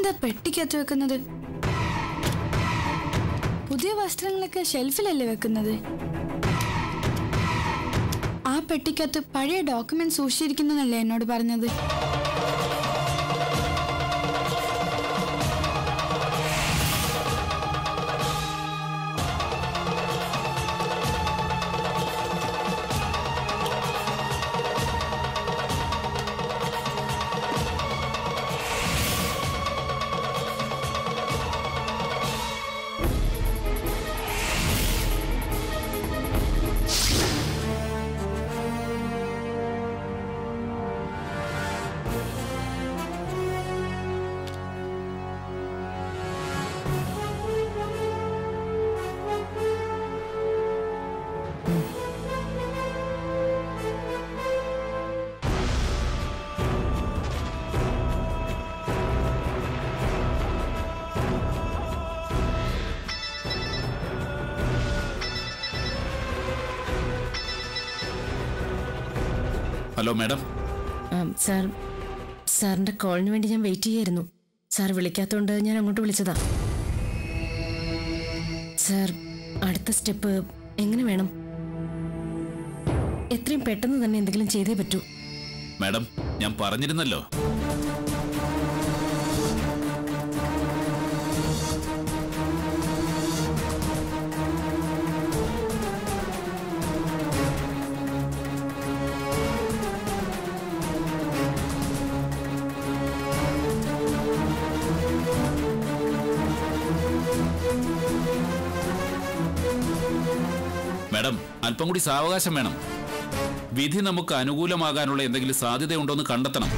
ഇതെന്താ പെട്ടിക്കകത്ത് വെക്കുന്നത് പുതിയ വസ്ത്രങ്ങളൊക്കെ ഷെൽഫിലല്ലേ വെക്കുന്നത് ആ പെട്ടിക്കകത്ത് പഴയ ഡോക്യുമെന്റ് സൂക്ഷിച്ചിരിക്കുന്നതല്ലേ എന്നോട് പറഞ്ഞത് ഹലോ മാഡം ആം, സാർ സാറിന്റെ കോളിന് വേണ്ടി ഞാൻ വെയിറ്റ് ചെയ്യായിരുന്നു സാർ വിളിക്കാത്തോണ്ട് ഞാൻ അങ്ങോട്ട് വിളിച്ചതാ സാർ അടുത്ത സ്റ്റെപ്പ് എങ്ങനെ വേണം എത്രയും പെട്ടെന്ന് തന്നെ എന്തെങ്കിലും ചെയ്തേ പറ്റൂ മാഡം ഞാൻ പറഞ്ഞിരുന്നല്ലോ മാഡം അല്പം കൂടി സാവകാശം വേണം വിധി നമുക്ക് അനുകൂലമാകാനുള്ള എന്തെങ്കിലും സാധ്യതയുണ്ടോ എന്ന് കണ്ടെത്തണം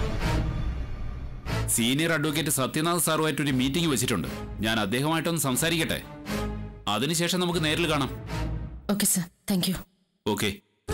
സീനിയർ അഡ്വക്കേറ്റ് സത്യനാഥ് സാറുമായിട്ട് ഒരു മീറ്റിംഗ് വെച്ചിട്ടുണ്ട് ഞാൻ അദ്ദേഹമായിട്ടൊന്ന് സംസാരിക്കട്ടെ അതിനുശേഷം നമുക്ക് നേരിൽ കാണാം okay sir thank you okay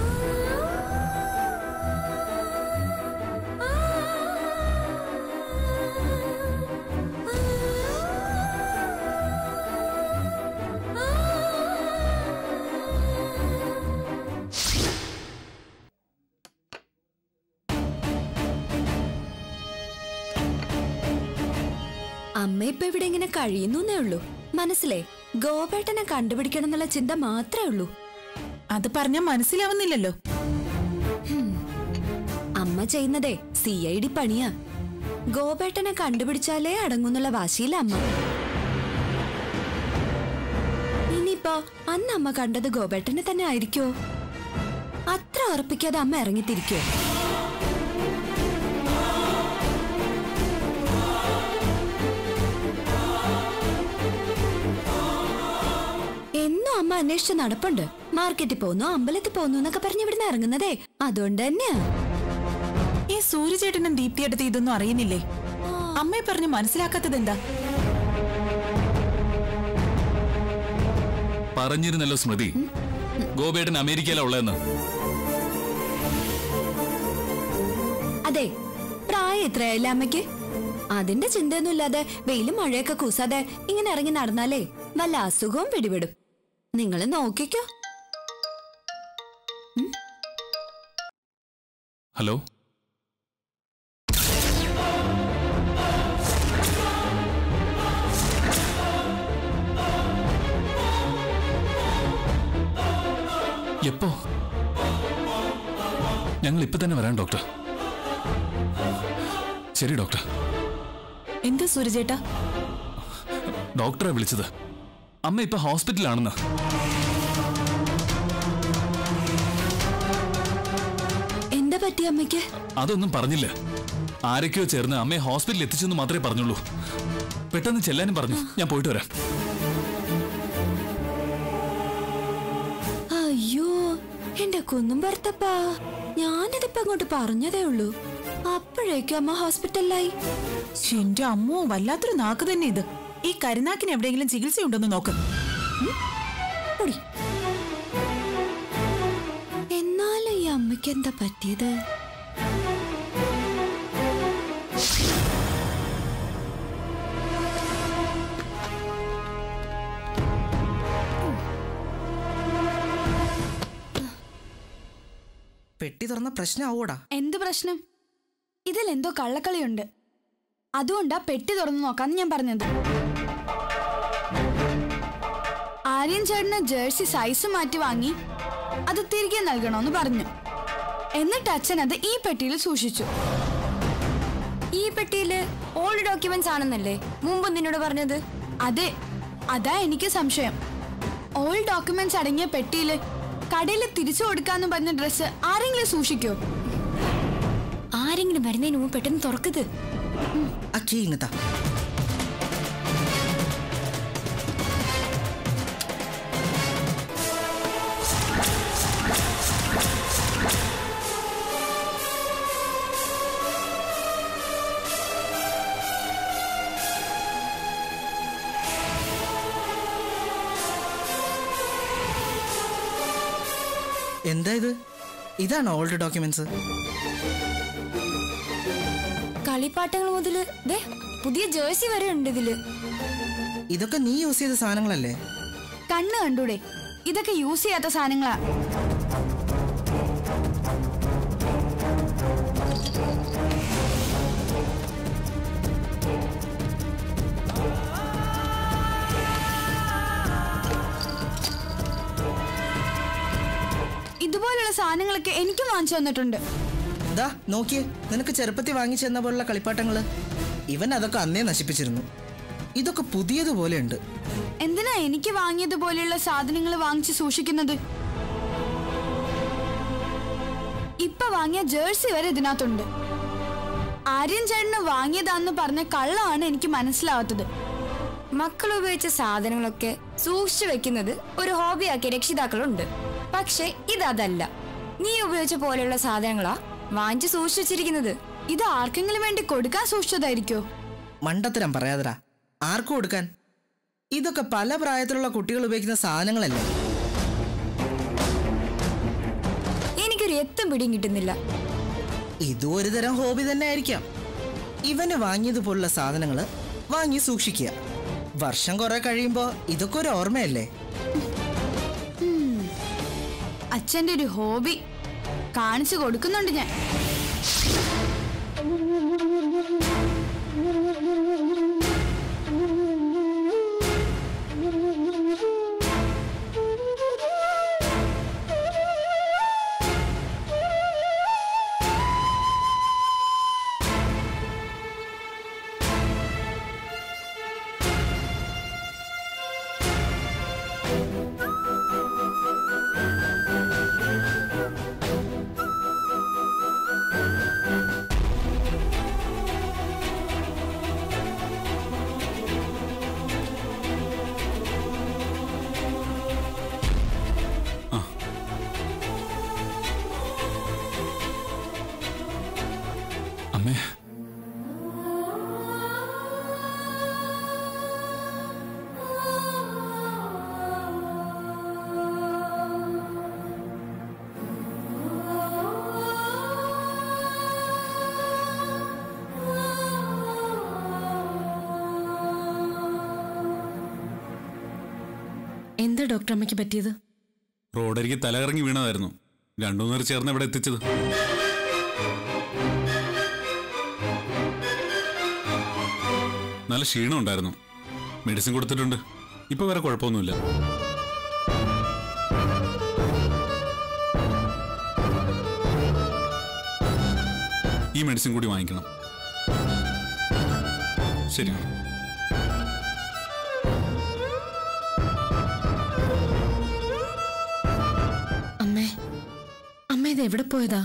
അമ്മ ഇപ്പൊ ഇവിടെ ഇങ്ങനെ കഴിയുന്നേ ഉള്ളൂ മനസ്സിലേ ഗോപേട്ടനെ കണ്ടുപിടിക്കണം എന്നുള്ള ചിന്ത മാത്രമേ ഉള്ളൂ അത് പറഞ്ഞാൽ മനസ്സിലാവുന്നില്ലല്ലോ അമ്മ ചെയ്യുന്നതേ സി ഐ ഡി പണിയാ ഗോപേട്ടനെ കണ്ടുപിടിച്ചാലേ അടങ്ങുന്നുള്ള വാശിയില്ല അമ്മ ഇനിയിപ്പോ അന്ന് അമ്മ കണ്ടത് ഗോപേട്ടനെ തന്നെ ആയിരിക്കോ അത്ര ഉറപ്പിക്കാതെ അമ്മ ഇറങ്ങിത്തിരിക്കോ എന്നും അമ്മ അന്വേഷിച്ച് നടപ്പുണ്ട് മാർക്കറ്റിൽ പോകുന്നു അമ്പലത്തിൽ പോകുന്നു എന്നൊക്കെ പറഞ്ഞ് ഇവിടുന്ന് ഇറങ്ങുന്നതേ അതുകൊണ്ട് തന്നെയാ ഈ സൂര്യചേട്ടനും ദീപ്തിയെടുത്ത് ഇതൊന്നും അറിയുന്നില്ലേ അമ്മയെ പറഞ്ഞ് മനസ്സിലാക്കാത്തത് എന്താ പറഞ്ഞിരുന്നല്ലോ സ്മൃതി ഗോപേട്ടൻ അമേരിക്കയിലാ ഉള്ളതെന്ന് അതെ പ്രായം എത്രയായില്ല അമ്മയ്ക്ക് അതിന്റെ ചിന്തയൊന്നും ഇല്ലാതെ വെയിലും മഴയൊക്കെ കൂസാതെ ഇങ്ങനെ ഇറങ്ങി നടന്നാലേ വല്ല അസുഖവും പിടിപെടും നിങ്ങൾ നോക്കിക്കോ ഹലോ എപ്പോ ഞങ്ങൾ ഇപ്പൊ തന്നെ വരാം ഡോക്ടർ ശരി ഡോക്ടർ എന്താ സൂര്യചേട്ടാ ഡോക്ടറെ വിളിച്ചത് അമ്മ ഇപ്പൊ ഹോസ്പിറ്റലാണെന്ന് എന്താ പറ്റി അമ്മയ്ക്ക് അതൊന്നും പറഞ്ഞില്ല ആരൊക്കെയോ ചേർന്ന് അമ്മയെ ഹോസ്പിറ്റലിൽ എത്തിച്ചെന്ന് മാത്രമേ പറഞ്ഞുള്ളൂ പെട്ടെന്ന് ചെല്ലാനും പറഞ്ഞു ഞാൻ പോയിട്ട് വരാം അയ്യോ എന്റെ കുന്നും ഭർത്തപ്പാ ഞാനിതിപ്പോ അങ്ങോട്ട് പറഞ്ഞതേ ഉള്ളൂ അപ്പോഴേക്കും അമ്മ ഹോസ്പിറ്റലിലായി എന്റെ അമ്മോ വല്ലാത്തൊരു നാക്ക് തന്നെ ഇത് ഈ കരുനാക്കിന് എവിടെയെങ്കിലും ചികിത്സയുണ്ടെന്ന് നോക്ക് പൊടി. എന്നാലും ഈ അമ്മയ്ക്ക് എന്താ പറ്റിയത് പെട്ടി തുറന്ന പ്രശ്നമാവൂടാ എന്ത് പ്രശ്നം ഇതിൽ എന്തോ കള്ളക്കളിയുണ്ട് അതുകൊണ്ടാ പെട്ടി തുറന്നു നോക്കാന്ന് ഞാൻ പറഞ്ഞത് ആര്യൻ ചേട്ടന് ജേഴ്സി സൈസ് മാറ്റി വാങ്ങി അത് തിരികെ നൽകണമെന്ന് പറഞ്ഞു എന്നിട്ട് അച്ഛൻ അത് ഈ പെട്ടിയിൽ സൂക്ഷിച്ചു ഈ പെട്ടിയില് ഓൾഡ് ഡോക്യുമെന്റ്സ് ആണെന്നല്ലേ മുമ്പ് നിന്നോട് പറഞ്ഞത് അതെ അതാ എനിക്ക് സംശയം ഓൾ ഡോക്യുമെന്റ്സ് അടങ്ങിയ പെട്ടിയില് കടയിൽ തിരിച്ചു കൊടുക്കാന്ന് പറഞ്ഞ ഡ്രസ്സ് ആരെങ്കിലും സൂക്ഷിക്കോ ആരെങ്കിലും വരുന്നതിന് മുമ്പ് പെട്ടെന്ന് തുറക്കത് ആ കീ ഇങ്ങത്താ എന്താ ഇത് ഇതാണ് ഓൾഡ് ഡോക്യുമെന്റ്സ് കളിപ്പാട്ടങ്ങൾ മുതല് ദേ പുതിയ ജേഴ്സി വരെ ഉണ്ട് ഇതില് ഇതൊക്കെ നീ യൂസ് ചെയ്ത സാധനങ്ങളല്ലേ കണ്ണ് കണ്ടൂടെ ഇതൊക്കെ യൂസ് ചെയ്യാത്ത സാധനങ്ങളാ ഇതുപോലുള്ള സാധനങ്ങളൊക്കെ എനിക്കും വാങ്ങിച്ചു തന്നിട്ടുണ്ട് ദാ നോക്കിയേ നിനക്ക് ചെറുപ്പത്തിൽ വാങ്ങിച്ചു തന്ന പോലുള്ള കളിപ്പാട്ടങ്ങള് ഇവൻ അതൊക്കെ അന്നേ നശിപ്പിച്ചിരുന്നു ഇതൊക്കെ പുതിയതുപോലെ ഉണ്ട് എന്തിനാ എനിക്ക് വാങ്ങിയതുപോലെയുള്ള സാധനങ്ങൾ വാങ്ങിച്ച് സൂക്ഷിക്കുന്നത് ഇപ്പൊ വാങ്ങിയ ജേഴ്സി വരെ ഇതിനകത്തുണ്ട് ആര്യൻ ചേട്ടന് വാങ്ങിയതാന്ന് പറഞ്ഞ കള്ളമാണ് എനിക്ക് മനസ്സിലാവാത്തത് മക്കൾ ഉപയോഗിച്ച സാധനങ്ങളൊക്കെ സൂക്ഷിച്ചു വെക്കുന്നത് ഒരു ഹോബിയാക്കിയ രക്ഷിതാക്കളുണ്ട് പക്ഷെ ഇതല്ല നീ ഉപയോഗിച്ച പോലെയുള്ള സാധനങ്ങളാ വാങ്ങിച്ച് സൂക്ഷിച്ചു വെച്ചിരിക്കുന്നത് ഇത് ആർക്കെങ്കിലും വേണ്ടി കൊടുക്കാൻ സൂക്ഷിച്ചതായിരിക്കോ മണ്ടത്തരം പറയാതരാ ആർക്കും കൊടുക്കാൻ ഇതൊക്കെ പല പ്രായത്തിലുള്ള കുട്ടികൾ ഉപയോഗിക്കുന്ന സാധനങ്ങളല്ലേ എനിക്കൊരു എത്തും പിടിയും കിട്ടുന്നില്ല ഇതും ഒരു തരം ഹോബി തന്നെ ആയിരിക്കാം ഇവന് വാങ്ങിയതുപോലുള്ള സാധനങ്ങൾ വാങ്ങി സൂക്ഷിക്കുക വർഷം കുറെ കഴിയുമ്പോ ഇതൊക്കെ ഒരു ഓർമ്മയല്ലേ അച്ഛന്റെ ഒരു ഹോബി കാണിച്ചു കൊടുക്കുന്നുണ്ട് ഞാൻ അമ്മേ എന്താ ഡോക്ടർ അമ്മയ്ക്ക് പറ്റിയത് റോഡരികെ തലകറങ്ങി വീണതായിരുന്നു രണ്ടു നേർ ചേർന്ന് ഇവിടെ എത്തിച്ചത് നല്ല ക്ഷീണം ഉണ്ടായിരുന്നു മെഡിസിൻ കൊടുത്തിട്ടുണ്ട് ഇപ്പൊ വേറെ കുഴപ്പമൊന്നുമില്ല ഈ മെഡിസിൻ കൂടി വാങ്ങിക്കണം ശരി അമ്മേ അമ്മ ഇത് എവിടെ പോയതാ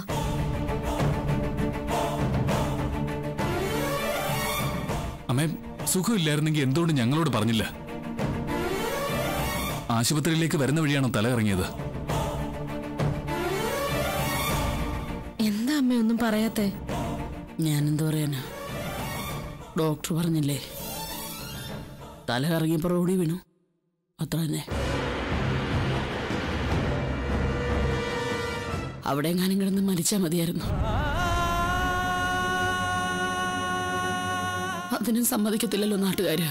അമ്മേ സുഖമില്ലായിരുന്നെങ്കിൽ എന്തുകൊണ്ട് ഞങ്ങളോട് പറഞ്ഞില്ല ആശുപത്രിയിലേക്ക് വരുന്ന വഴിയാണോ തല ഇറങ്ങിയത് എന്താ അമ്മ ഒന്നും പറയാത്തെ ഞാനെന്ത് പറയാനാ ഡോക്ടർ പറഞ്ഞില്ലേ തല കറങ്ങിയപ്പോൾ റോഡി വീണു അത്ര തന്നെ അവിടെ എങ്ങാനും കിടന്ന് മരിച്ചാൽ മതിയായിരുന്നു അതിനും സമ്മതിക്കത്തില്ലല്ലോ നാട്ടുകാര്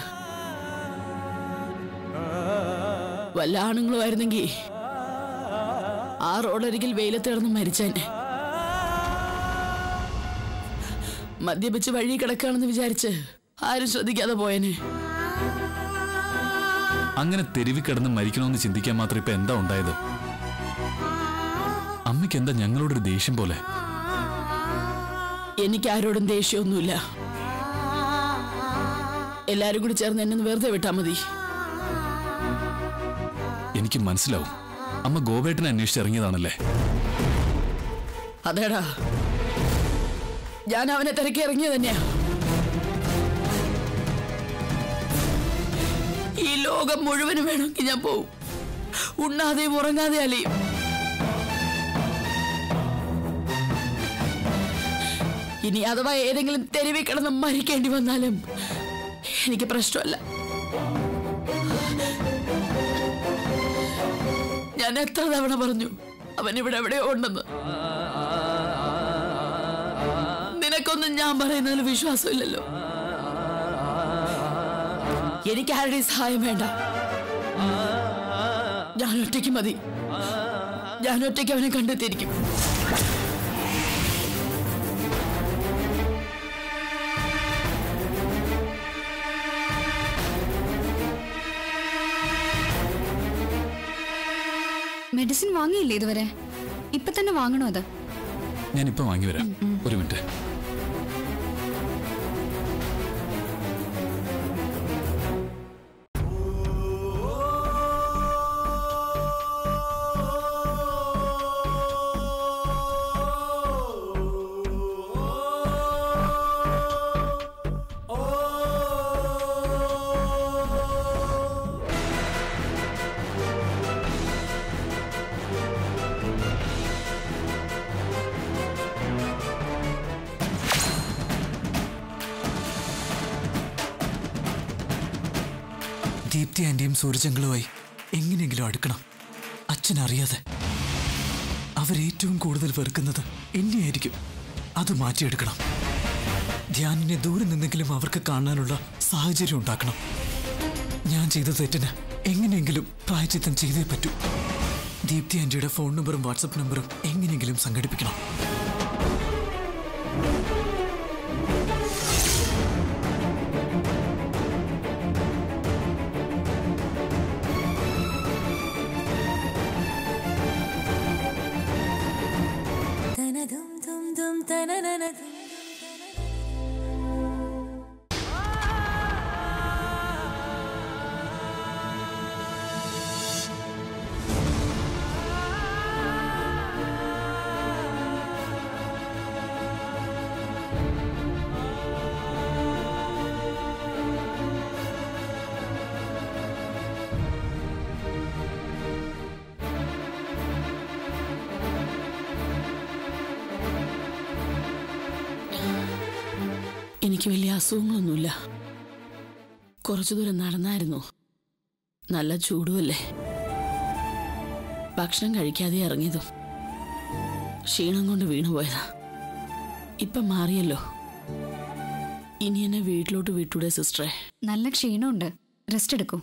വല്ല ആണുങ്ങളുമായിരുന്നെങ്കിൽ ആ റോഡരികിൽ വെയിലത്ത് കിടന്ന് മരിച്ചേനെ മദ്യപിച്ച് വഴി കിടക്കുകയാണെന്ന് വിചാരിച്ച് ആരും ശ്രദ്ധിക്കാതെ പോയനെ അങ്ങനെ തെരുവിൽ കിടന്ന് മരിക്കണമെന്ന് ചിന്തിക്കാൻ മാത്രം ഇപ്പൊ എന്താ ഉണ്ടായത് അമ്മയ്ക്ക് എന്താ ഞങ്ങളോടൊരു ദേഷ്യം പോലെ എനിക്ക് ആരോടും ദേഷ്യമൊന്നുമില്ല എല്ലാരും കൂടി ചേർന്ന് എന്നെ ഒന്ന് വെറുതെ വിട്ടാ മതി എനിക്ക് മനസ്സിലാവും അമ്മ ഗോപേട്ടനെ അന്വേഷിച്ചിറങ്ങിയതാണല്ലേ അതേടാ ഞാൻ അവനെ തിരക്കി ഇറങ്ങിയത് തന്നെയാ ഈ ലോകം മുഴുവനും വേണമെങ്കിൽ ഞാൻ പോവും ഉണ്ണാതെയും ഉറങ്ങാതെ അലയും ഇനി അഥവാ ഏതെങ്കിലും തെരുവിൽ കിടന്ന് മരിക്കേണ്ടി വന്നാലും എനിക്ക് പ്രശ്നമല്ല ഞാൻ എത്ര തവണ പറഞ്ഞു അവൻ ഇവിടെ എവിടെയോ ഉണ്ടെന്ന് നിനക്കൊന്നും ഞാൻ പറയുന്നതിൽ വിശ്വാസമില്ലല്ലോ എനിക്ക് ആരുടെയും സഹായം വേണ്ട ഞാൻ ഒറ്റയ്ക്ക് മതി ഞാൻ ഒറ്റയ്ക്ക് അവനെ കണ്ടെത്തിയിരിക്കും മെഡിസിൻ വാങ്ങിയില്ലേ ഇതുവരെ ഇപ്പൊ തന്നെ വാങ്ങണോ അത് ഞാൻ ഇപ്പൊ വാങ്ങി വരാം ഒരു മിനിറ്റ് ദീപ്തി ആന്റിയും സൂരജങ്ങളുമായി എങ്ങനെയെങ്കിലും അടുക്കണം അച്ഛൻ അറിയാതെ അവരേറ്റവും കൂടുതൽ വെറുക്കുന്നത് എന്നെയായിരിക്കും അത് മാറ്റിയെടുക്കണം ധ്യാനിനെ ദൂരെ നിന്നെങ്കിലും അവർക്ക് കാണാനുള്ള സാഹചര്യം ഉണ്ടാക്കണം ഞാൻ ചെയ്ത തെറ്റിന് എങ്ങനെയെങ്കിലും പ്രായച്ചിത്തം ചെയ്തേ പറ്റൂ ദീപ്തി ആന്റിയുടെ ഫോൺ നമ്പറും വാട്സപ്പ് നമ്പറും എങ്ങനെയെങ്കിലും സംഘടിപ്പിക്കണം എനിക്ക് വലിയ അസുഖങ്ങളൊന്നുമില്ല കുറച്ചു ദൂരം നടന്നായിരുന്നു നല്ല ചൂടുമല്ലേ ഭക്ഷണം കഴിക്കാതെ ഇറങ്ങിയതും ക്ഷീണം കൊണ്ട് വീണുപോയതാ ഇപ്പം മാറിയല്ലോ ഇനി എന്നെ വീട്ടിലോട്ട് വിട്ടൂടെ സിസ്റ്ററെ നല്ല ക്ഷീണമുണ്ട് റെസ്റ്റ് എടുക്കൂ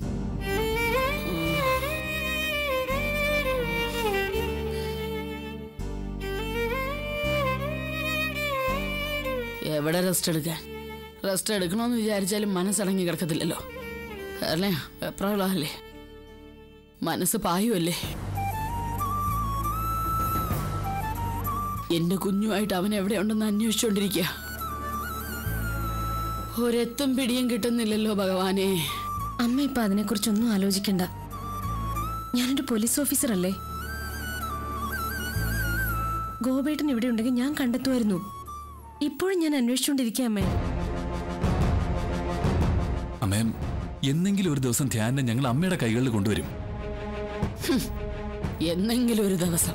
എവിടെ റെസ്റ്റ് എടുക്കാൻ റെസ്റ്റ് എടുക്കണമെന്ന് വിചാരിച്ചാലും മനസ്സടങ്ങി കിടക്കത്തില്ലല്ലോ അല്ലേ വെപ്രാളല്ലേ മനസ്സ് പായുമല്ലേ എന്റെ കുഞ്ഞുമായിട്ട് അവൻ എവിടെയുണ്ടെന്ന് അന്വേഷിച്ചുകൊണ്ടിരിക്കുക ഒരെത്തും പിടിയും കിട്ടുന്നില്ലല്ലോ ഭഗവാനെ അമ്മ ഇപ്പൊ അതിനെക്കുറിച്ചൊന്നും ആലോചിക്കണ്ട ഞാനൊരു പോലീസ് ഓഫീസർ അല്ലേ ഗോപേട്ടൻ ഇവിടെ ഉണ്ടെങ്കിൽ ഞാൻ കണ്ടെത്തുമായിരുന്നു ഇപ്പോഴും ഞാൻ അന്വേഷിച്ചുകൊണ്ടിരിക്കുക അമ്മേ അമ്മേ എന്നെങ്കിലും ഒരു ദിവസം ധ്യാനെ ഞങ്ങൾ അമ്മയുടെ കൈകളിൽ കൊണ്ടുവരും എന്നെങ്കിലും ഒരു ദിവസം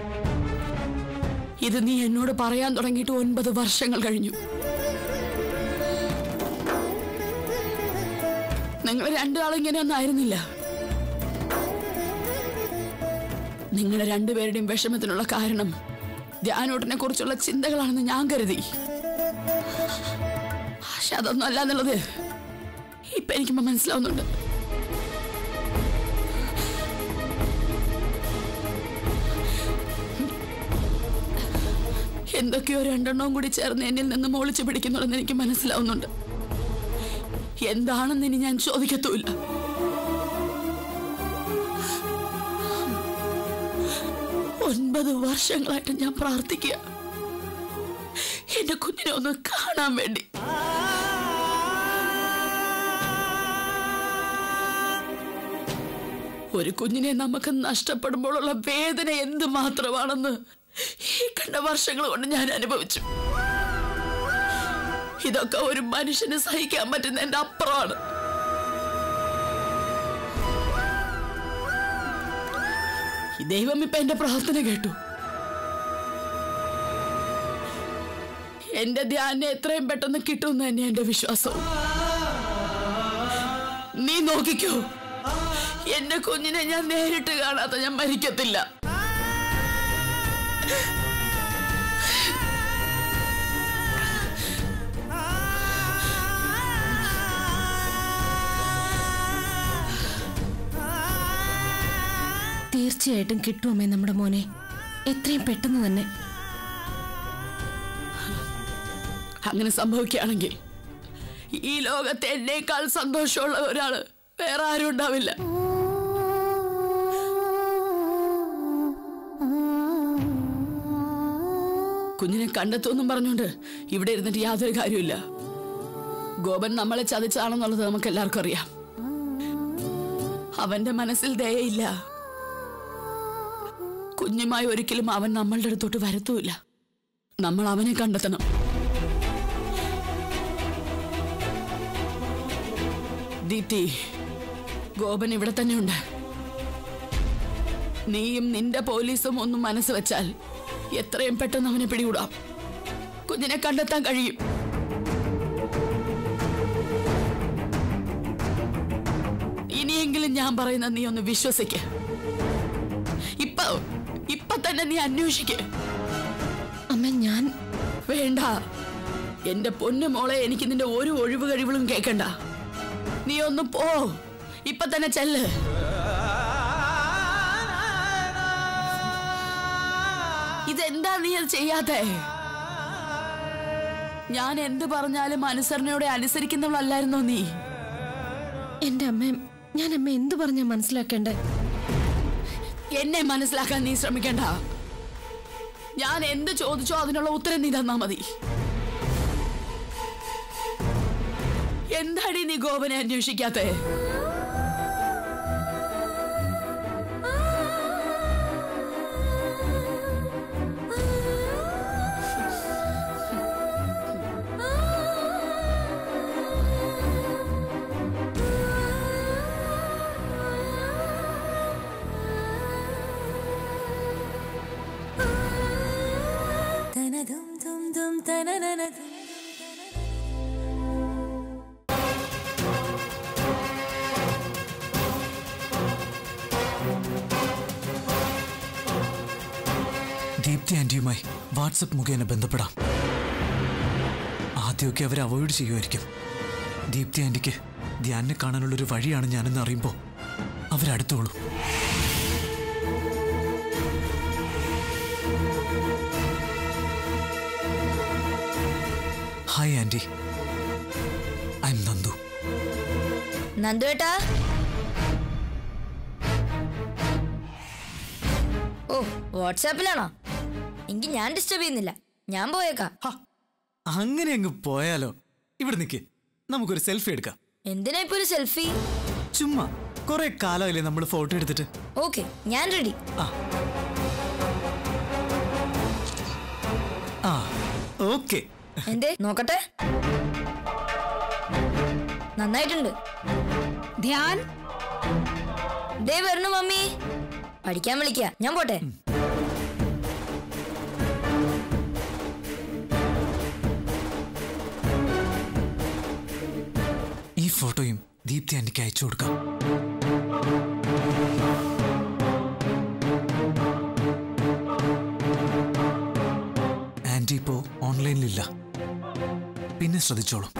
ഇത് നീ എന്നോട് പറയാൻ തുടങ്ങിയിട്ട് ഒൻപത് വർഷങ്ങൾ കഴിഞ്ഞു നിങ്ങൾ രണ്ടാളും ഇങ്ങനെയൊന്നും ആയിരുന്നില്ല നിങ്ങളുടെ രണ്ടുപേരുടെയും വിഷമത്തിനുള്ള കാരണം ധ്യാനോട്ടിനെ കുറിച്ചുള്ള ചിന്തകളാണെന്ന് ഞാൻ കരുതി പക്ഷെ അതൊന്നും അല്ല എന്നുള്ളത് ഇപ്പൊ എനിക്കിപ്പോ മനസ്സിലാവുന്നുണ്ട് എന്തൊക്കെയോ രണ്ടെണ്ണവും കൂടി ചേർന്ന് എന്നിൽ നിന്ന് മോളിച്ച് പിടിക്കുന്നുണ്ടെന്ന് എനിക്ക് മനസ്സിലാവുന്നുണ്ട് എന്താണെന്ന് ഇനി ഞാൻ ചോദിക്കത്തുമില്ല ഒൻപത് വർഷങ്ങളായിട്ട് ഞാൻ പ്രാർത്ഥിക്കുക എന്റെ കുഞ്ഞിനെ ഒന്ന് കാണാൻ വേണ്ടി ഒരു കുഞ്ഞിനെ നമുക്ക് നഷ്ടപ്പെടുമ്പോഴുള്ള വേദന എന്ത് മാത്രമാണെന്ന് ഈ കണ്ട വർഷങ്ങൾ കൊണ്ട് ഞാൻ അനുഭവിച്ചു ഇതൊക്കെ ഒരു മനുഷ്യന് സഹിക്കാൻ പറ്റുന്ന എന്റെ അപ്പുറമാണ് ഈ ദൈവം ഇപ്പൊ എന്റെ പ്രാർത്ഥന കേട്ടു എന്റെ ധ്യാനം എത്രയും പെട്ടെന്ന് കിട്ടുമെന്ന് തന്നെ എന്റെ വിശ്വാസം നീ നോക്കിക്കോ എന്റെ കുഞ്ഞിനെ ഞാൻ നേരിട്ട് കാണാത്ത ഞാൻ മരിക്കത്തില്ല തീർച്ചയായിട്ടും കിട്ടുമേ നമ്മുടെ മോനെ എത്രയും പെട്ടെന്ന് തന്നെ അങ്ങനെ സംഭവിക്കുകയാണെങ്കിൽ ഈ ലോകത്തെ എന്നേക്കാൾ സന്തോഷമുള്ള ഒരാള് വേറെ ആരും ഉണ്ടാവില്ല കുഞ്ഞിനെ കണ്ടെത്തുമെന്നും പറഞ്ഞുകൊണ്ട് ഇവിടെ ഇരുന്നിട്ട് യാതൊരു കാര്യമില്ല ഗോപൻ നമ്മളെ ചതിച്ചാണെന്നുള്ളത് നമുക്ക് എല്ലാവർക്കും അറിയാം അവന്റെ മനസ്സിൽ ദയയില്ല കുഞ്ഞുമായി ഒരിക്കലും അവൻ നമ്മളുടെ അടുത്തോട്ട് വരത്തുമില്ല നമ്മൾ അവനെ കണ്ടെത്തണം ദീപ്തി ഗോപൻ ഇവിടെ തന്നെയുണ്ട് നീയും നിന്റെ പോലീസും ഒന്നും മനസ്സ് വെച്ചാൽ എത്രയും പെട്ടെന്ന് അവനെ പിടികൂടാം കുഞ്ഞിനെ കണ്ടെത്താൻ കഴിയും ഇനിയെങ്കിലും ഞാൻ പറയുന്ന നീ ഒന്ന് വിശ്വസിക്ക് ഇപ്പൊ ഇപ്പൊ തന്നെ നീ അന്വേഷിക്ക് അമ്മ ഞാൻ വേണ്ട എന്റെ പൊന്നു മോളെ എനിക്ക് നിന്റെ ഒരു ഒഴിവ് കഴിവുകളും കേക്കണ്ട നീ ഒന്ന് പോ ഇപ്പൊ തന്നെ ചെല്ല് ഇതെന്താ നീ അത് ചെയ്യാത്തെ ഞാൻ എന്ത് പറഞ്ഞാലും അനുസരണയോടെ അനുസരിക്കുന്നവളല്ലായിരുന്നോ നീ എന്റെ അമ്മ ഞാൻ അമ്മ എന്തു പറഞ്ഞാ മനസ്സിലാക്കേണ്ടേ എന്നെ മനസ്സിലാക്കാൻ നീ ശ്രമിക്കണ്ട ഞാൻ എന്ത് ചോദിച്ചോ അതിനുള്ള ഉത്തരം നീ തന്നാ മതി എന്താടി നീ ഗോപനെ അന്വേഷിക്കാത്തെ ദീപ്തി ആന്റിയുമായി വാട്സപ്പ് മുഖേന ബന്ധപ്പെടാം ആദ്യമൊക്കെ അവരെ അവോയ്ഡ് ചെയ്യുമായിരിക്കും ദീപ്തി ആന്റിക്ക് ധ്യാനെ കാണാനുള്ളൊരു വഴിയാണ് ഞാനെന്ന് അറിയുമ്പോൾ അവരടുത്തോളൂ hi aunty I'm Nandu നന്ദുവേട്ടാ ഓ വാട്സാപ്പിലാണോ എങ്കിൽ ഞാൻ ഡിസ്റ്റർബ് ചെയ്യുന്നില്ല ഞാൻ പോയേക്കാം ഹ, അങ്ങനെ അങ്ങ് പോയാലോ ഇവിടെ നിൽക്ക് നമുക്കൊരു സെൽഫി എടുക്കാം എന്തിനാ ഇപ്പൊ ഒരു സെൽഫി ചുമ്മാ കുറെ കാലമായില്ലേ നമ്മൾ ഫോട്ടോ എടുത്തിട്ട് ഓക്കെ ഞാൻ റെഡി ആ ഓക്കെ എന്തേ നോക്കട്ടെ നന്നായിട്ടുണ്ട് ധ്യാൻ ദേ വരണു മമ്മി പഠിക്കാൻ വിളിക്ക ഞാൻ പോട്ടെ ഈ ഫോട്ടോയും ദീപ്തി ആന്റിക്ക് അയച്ചു കൊടുക്കാം ആന്റി ഇപ്പോ ഓൺലൈനിലില്ല പിന്നെ ശ്രദ്ധിച്ചോളൂ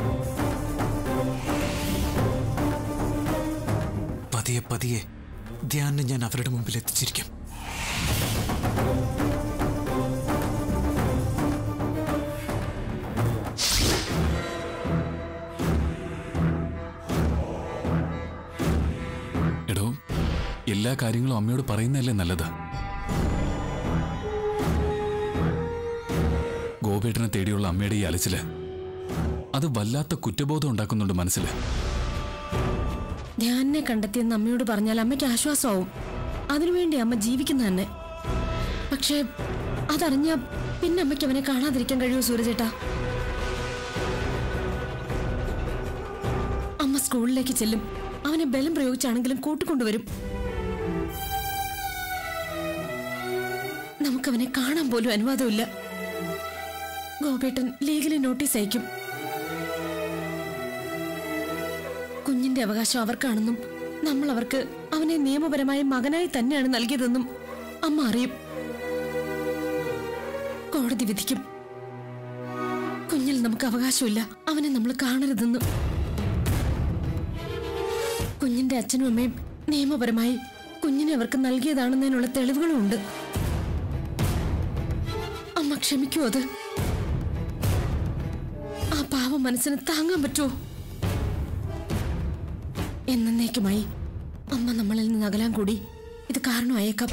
പതിയെ പതിയെ ധ്യാനം ഞാൻ അവരുടെ മുമ്പിൽ എത്തിച്ചിരിക്കും എല്ലാ കാര്യങ്ങളും അമ്മയോട് പറയുന്നതല്ലേ നല്ലത് ഗോപേട്ടനെ തേടിയുള്ള അമ്മയുടെ ഈ അലച്ചില് അത് വല്ലാത്ത കുറ്റബോധം ഉണ്ടാക്കുന്നുണ്ട് മനസ്സിൽ ധ്യാനിനെ കണ്ടെത്തിയെന്ന് അമ്മയോട് പറഞ്ഞാൽ അമ്മയ്ക്ക് ആശ്വാസമാവും അതിനുവേണ്ടി അമ്മ ജീവിക്കുന്ന തന്നെ പക്ഷേ അതറിഞ്ഞ പിന്നെ അമ്മയ്ക്ക് അവനെ കാണാതിരിക്കാൻ കഴിയുമോ സൂരജേട്ടാ അമ്മ സ്കൂളിലേക്ക് ചെല്ലും അവനെ ബലം പ്രയോഗിച്ചാണെങ്കിലും കൂട്ടിക്കൊണ്ടുവരും നമുക്കവനെ കാണാൻ പോലും അനുവാദമില്ല ഗോപേട്ടൻ ലീഗലി നോട്ടീസ് അയക്കും കുഞ്ഞിന്റെ അവകാശം അവർക്കാണെന്നും നമ്മൾ അവർക്ക് അവനെ നിയമപരമായി മകനായി തന്നെയാണ് നൽകിയതെന്നും അമ്മ അറിയും കോടതി വിധിക്കും കുഞ്ഞിൽ നമുക്ക് അവകാശമില്ല അവനെ നമ്മൾ കാണരുതെന്ന് കുഞ്ഞിന്റെ അച്ഛനും അമ്മയും നിയമപരമായി കുഞ്ഞിനെ അവർക്ക് നൽകിയതാണെന്നതിനുള്ള തെളിവുകളും ഉണ്ട് അമ്മ ക്ഷമിക്കൂ അത് ആ പാവ മനസ്സിന് താങ്ങാൻ പറ്റുമോ എന്നേക്കുമായി അമ്മ നമ്മളിൽ നിന്ന് അകലാൻ കൂടി ഇത് കാരണമായേക്കാം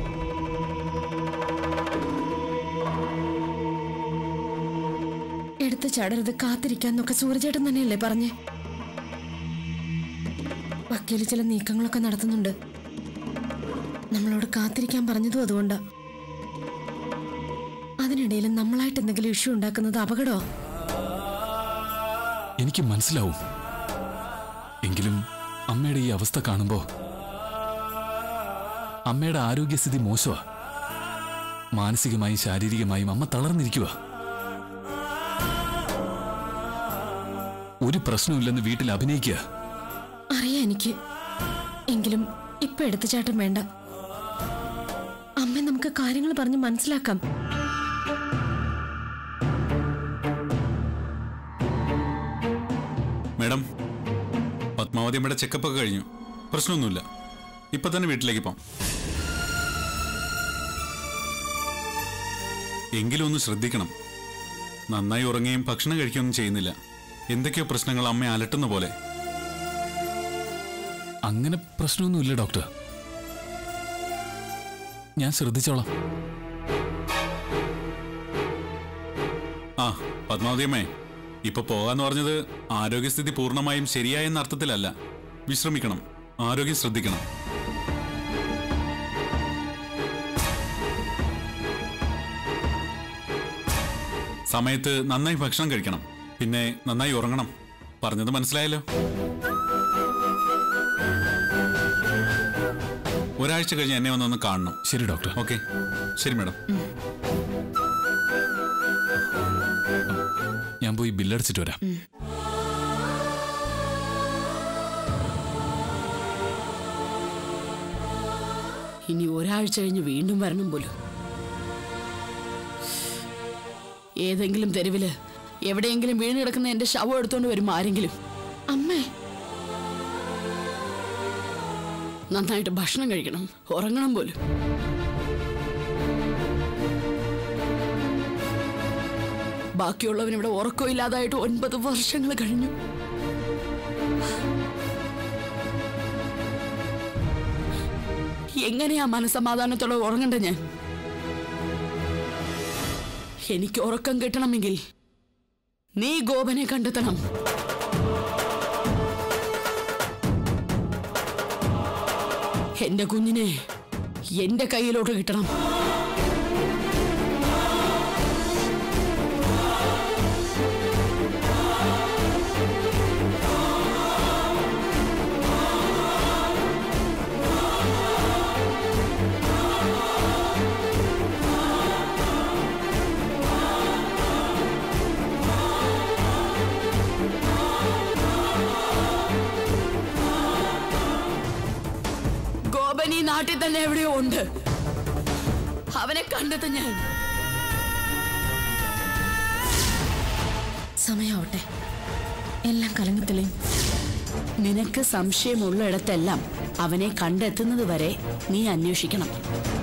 എടുത്ത് ചാടരുത് കാത്തിരിക്കാന്നൊക്കെ സൂരജേട്ടൻ തന്നെയല്ലേ പറഞ്ഞേ വക്കീല് ചില നീക്കങ്ങളൊക്കെ നടത്തുന്നുണ്ട് നമ്മളോട് കാത്തിരിക്കാൻ പറഞ്ഞതും അതുകൊണ്ടാ അതിനിടയിൽ നമ്മളായിട്ട് എന്തെങ്കിലും ഇഷ്യൂ ഉണ്ടാക്കുന്നത് അപകടമോ എനിക്ക് മനസ്സിലാവും എങ്കിലും അമ്മയുടെ ഈ അവസ്ഥ കാണുമ്പോ അമ്മയുടെ ആരോഗ്യസ്ഥിതി മോശമാ മാനസികമായും ശാരീരികമായും അമ്മ തളർന്നിരിക്കുക ഒരു പ്രശ്നമില്ലെന്ന് വീട്ടിൽ അഭിനയിക്കുക അറിയാം എനിക്ക് എങ്കിലും ഇപ്പൊ എടുത്തുചാട്ടം വേണ്ട അമ്മ നമുക്ക് കാര്യങ്ങൾ പറഞ്ഞ് മനസ്സിലാക്കാം മേഡം പത്മാവതി അമ്മയുടെ ചെക്കപ്പ് ഒക്കെ കഴിഞ്ഞു പ്രശ്നമൊന്നുമില്ല ഇപ്പൊ തന്നെ വീട്ടിലേക്ക് പോം എങ്കിലും ഒന്ന് ശ്രദ്ധിക്കണം നന്നായി ഉറങ്ങുകയും ഭക്ഷണം കഴിക്കുകയൊന്നും ചെയ്യുന്നില്ല എന്തൊക്കെയോ പ്രശ്നങ്ങൾ അമ്മയെ അലട്ടുന്ന പോലെ അങ്ങനെ പ്രശ്നമൊന്നുമില്ല ഡോക്ടർ ഞാൻ ശ്രദ്ധിച്ചോളാം ആ പത്മാവതി അമ്മേ ഇപ്പൊ പോകാന്ന് പറഞ്ഞത് ആരോഗ്യസ്ഥിതി പൂർണ്ണമായും ശരിയായെന്ന അർത്ഥത്തിലല്ല വിശ്രമിക്കണം ആരോഗ്യം ശ്രദ്ധിക്കണം സമയത്ത് നന്നായി ഭക്ഷണം കഴിക്കണം പിന്നെ നന്നായി ഉറങ്ങണം പറഞ്ഞത് മനസ്സിലായല്ലോ ഒരാഴ്ച കഴിഞ്ഞ് എന്നെ വന്നൊന്ന് കാണണം ശരി ഡോക്ടർ ഓക്കെ ശരി മാഡം ഞാൻ പോയി ബില്ലടിച്ചിട്ട് വരാം ഇനി ഒരാഴ്ച കഴിഞ്ഞ് വീണ്ടും വരണം പോലും ഏതെങ്കിലും തെരുവില് എവിടെയെങ്കിലും വീണ് കിടക്കുന്ന എന്റെ ശവം എടുത്തോണ്ട് വരും ആരെങ്കിലും അമ്മേ നന്നായിട്ട് ഭക്ഷണം കഴിക്കണം ഉറങ്ങണം പോലും ബാക്കിയുള്ളവൻ ഇവിടെ ഉറക്കമില്ലാതായിട്ട് ഒൻപത് വർഷങ്ങൾ കഴിഞ്ഞു എങ്ങനെയാ മനസമാധാനത്തോടെ ഉറങ്ങണ്ട ഞാൻ എനിക്ക് ഉറക്കം കിട്ടണമെങ്കിൽ നീ ഗോപനെ കണ്ടെത്തണം എന്റെ കുഞ്ഞിനെ എന്റെ കയ്യിലോട്ട് കിട്ടണം ഗോപൻ ഈ നാട്ടിൽ തന്നെ എവിടെയോ ഉണ്ട് അവനെ കണ്ടെത്തും ഞാൻ സമയാവട്ടെ എല്ലാം കലങ്ങത്തിലെയും നിനക്ക് സംശയമുള്ളിടത്തെല്ലാം അവനെ കണ്ടെത്തുന്നത് വരെ നീ അന്വേഷിക്കണം